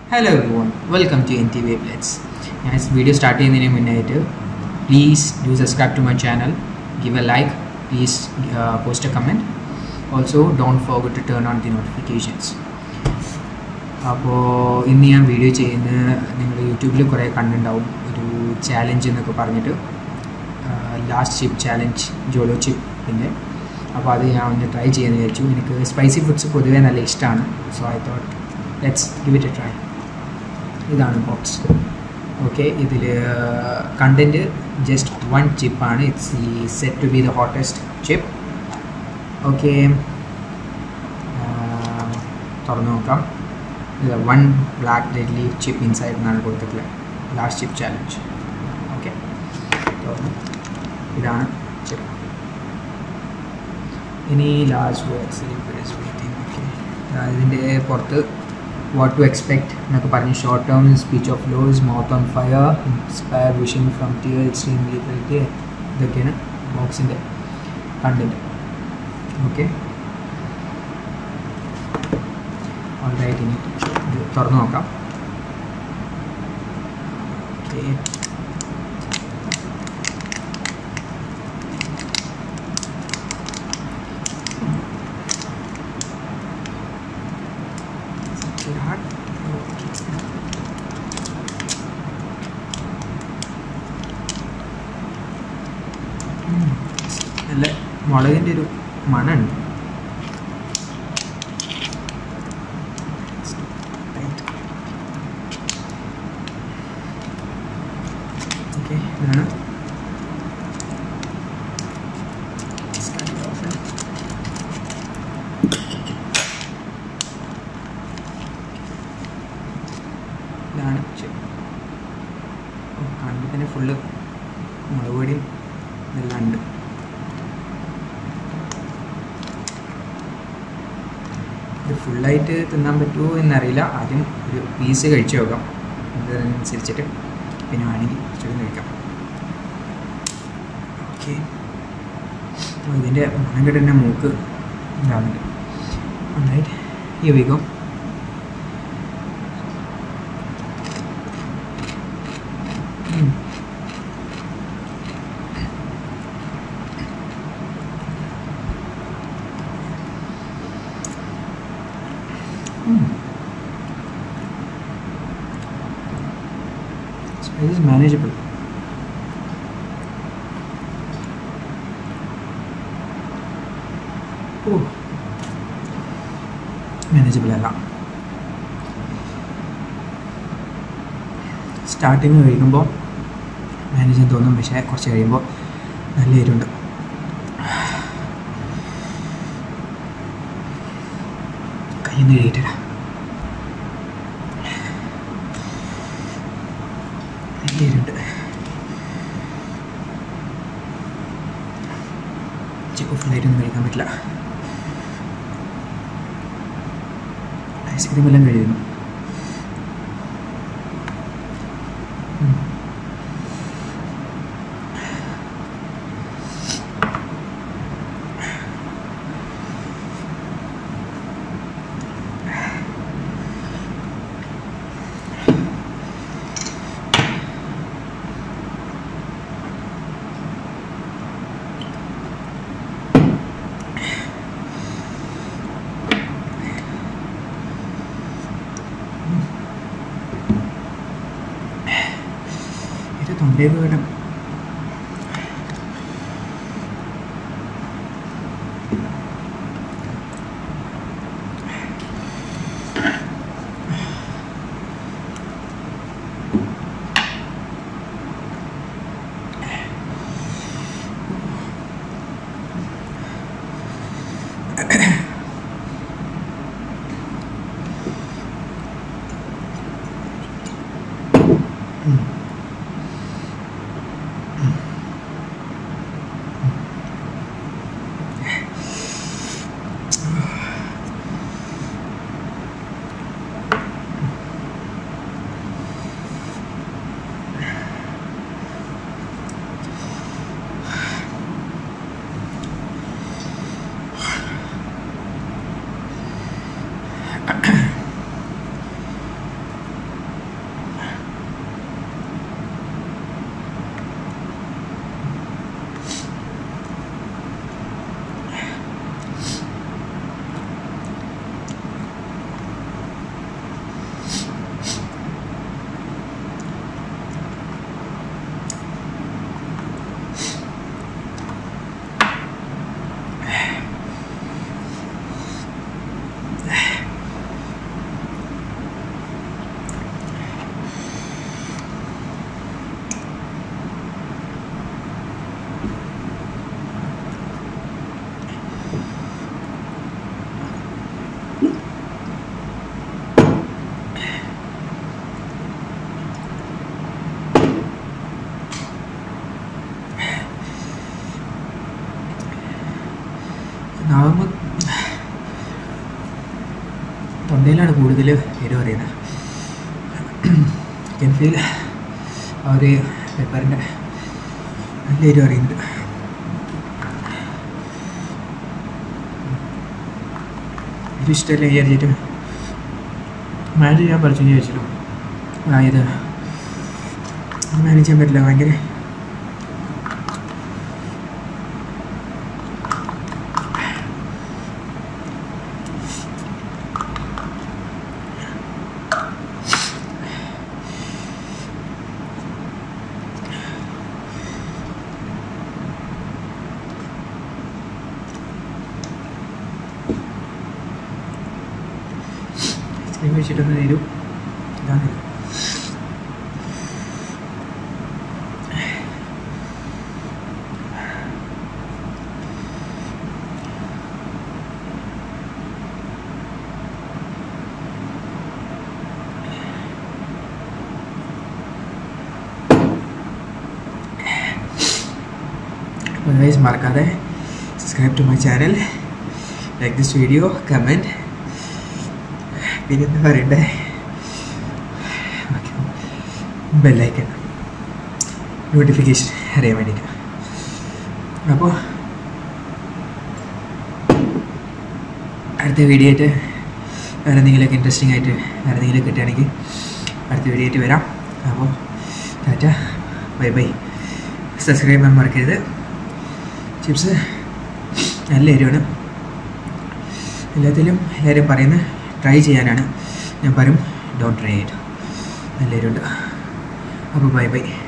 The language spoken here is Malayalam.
Hello everyone welcome to N T V plates ഞാൻ വീഡിയോ സ്റ്റാർട്ട് ചെയ്യുന്നതിന് മുന്നായിട്ട് please do subscribe to my channel give a like please post a comment also don't forget to turn on the notifications അപ്പോൾ ഇന്ന് ഞാൻ വീഡിയോ ചെയ്യുന്ന നിങ്ങൾ യൂട്യൂബിൽ കുറേ കണ്ടിട്ടുണ്ടാവും ഒരു ചാലഞ്ച് എന്നൊക്കെ പറഞ്ഞിട്ട് ലാസ്റ്റ് ചിപ്പ് ചാലഞ്ച് ജോലോ ചിപ്പിൻ്റെ അപ്പോൾ അത് ഞാൻ ഒന്ന് ട്രൈ ചെയ്യാമെന്ന് വിചാരിച്ചു എനിക്ക് സ്പൈസി ഫുഡ്സ് പൊതുവേ നല്ല ഇഷ്ടമാണ് so I thought let's give it a try ഇതാണ് ബോക്സ് ഓക്കെ ഇതിൽ കണ്ടൻറ്റ് ജസ്റ്റ് വൺ ചിപ്പാണ് ഇറ്റ്സ് ഈ set to be the hottest chip okay തുറന്നു നോക്കാം ഇത് one black dead leaf chip inside എന്നാണ് കൊടുത്തിട്ടുള്ളത് ലാസ്റ്റ് ചിപ്പ് ചാലഞ്ച് ഓക്കെ ഇതാണ് ചിപ്പ് ഇനി ലാസ്റ്റ് വേർഡ്സ് ഓക്കെ ഇതിൻ്റെ പുറത്ത് വാട്ട് ടു എക്സ്പെക്ട് എന്നൊക്കെ പറഞ്ഞ് short term speech of loss mouth on fire inspire vision from tear extremely felt ഇതൊക്കെയാണ് ബോക്സിൻ്റെ കണ്ടൻറ്റ് ഓക്കെ ഓൾറൈറ്റ് ഇനി ഇത് തുറന്നു നോക്കാം ഓക്കെ നല്ല മുളകിൻ്റെ ഒരു മണമുണ്ട് ഓക്കെ ഇതാണ് ഇതാണ് കണ്ടിട്ട് തന്നെ ഫുള്ള് മുളക് പൊടിയും ഇതെല്ലാം ഉണ്ട് ഇത് ഫുള്ളായിട്ട് തിന്നാൻ പറ്റുമോ എന്നറിയില്ല ആദ്യം ഒരു പീസ് കഴിച്ചു നോക്കാം അതനുസരിച്ചിട്ട് പിന്നെ വേണമെങ്കിൽ കുറച്ചുകൂടി കഴിക്കാം ഓക്കെ ഇതിൻ്റെ മണം കേട്ട് തന്നെ മൂക്ക് ഇതാവുന്നുണ്ട് നന്നായിട്ട് ഈ വേഗം Spice is manageable. ഓ മാനേജബിൾ അല്ല സ്റ്റാർട്ടിങ് കഴിക്കുമ്പോൾ മാനേജ് ചെയ്യാൻ തോന്നും പക്ഷേ കുറച്ച് കഴിയുമ്പോൾ നല്ല എരിവുണ്ട് കയ്യിൽ നിന്ന് എഴുതിയിട്ടില്ല എരിവുണ്ട് ചിപ്പ് ഫുള്ളായിട്ടൊന്നും കഴിക്കാൻ പറ്റില്ല ഐസ്ക്രീം എല്ലാം കഴിയുന്നു ഇത് തൊണ്ടയൊക്കെ വേണം ചിക്കനിലാണ് കൂടുതൽ എരിവ് അറിയുന്നത് ചിക്കൻ ഫീൽ ആ ഒരു പെപ്പറിൻ്റെ നല്ല എരിവ് അറിയുന്നുണ്ട് എരിവ് ഇഷ്ടമല്ല വിചാരിച്ചിട്ട് മാനേജ് ചെയ്യാൻ പഠിച്ചു ചോദിച്ചിട്ടും അതായത് മാനേജ് ചെയ്യാൻ പറ്റില്ല ഭയങ്കര ഐസ്ക്രീം കഴിച്ചിട്ടൊന്ന് തരൂ ഇതാണ് ഗൈസ് മറക്കാതെ subscribe to my channel like this video comment പിന്നെ എന്താ പറയണ്ടേ ബെല്ലൈക്കൺ നോട്ടിഫിക്കേഷൻ അറിയാൻ വേണ്ടിയിട്ട് അപ്പോൾ അടുത്ത വീഡിയോ ആയിട്ട് വേറെ എന്തെങ്കിലുമൊക്കെ ഇൻട്രസ്റ്റിംഗ് ആയിട്ട് വേറെ എന്തെങ്കിലും കിട്ടുകയാണെങ്കിൽ അടുത്ത വീഡിയോ ആയിട്ട് വരാം അപ്പോൾ ടാറ്റ ബൈ ബൈ സബ്സ്ക്രൈബ് ചെയ്യാൻ മറക്കരുത് ചിപ്സ് നല്ല എരിവാണ് എല്ലാത്തിലും എല്ലാവരും പറയുന്നത് ട്രൈ ചെയ്യാനാണ് ഞാൻ പറയും ഡോണ്ട് ട്രൈ ഇറ്റ് നല്ല എരിവുണ്ട് അപ്പോൾ ബൈ ബൈ